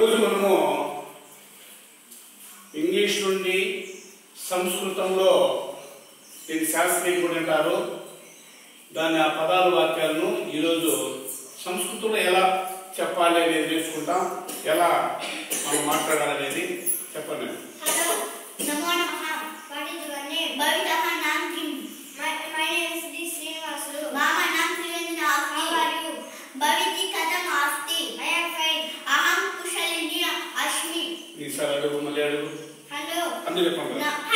ఈరోజు మనము ఇంగ్లీష్ నుండి సంస్కృతంలో దీన్ని శాస్త్రీయ కూడా అంటారు దాని ఆ పదాలు వాక్యాలను ఈరోజు సంస్కృతంలో ఎలా చెప్పాలి అనేది నేర్చుకుంటాం ఎలా మనం మాట్లాడాలనేది చెప్పండి Hello, Namo Namaha. What is your name? Bhavitaha Naam Kim. My, my name is D. Srinivasu. Mama Naam Trivendra Asti. How are you? Bhaviti Katham Asti. I am fine. Aham Kushalini Ashmi. ఈసారి అడుగు మళ్ళీ అడుగు Hello. అందరూ చెప్పండి Na-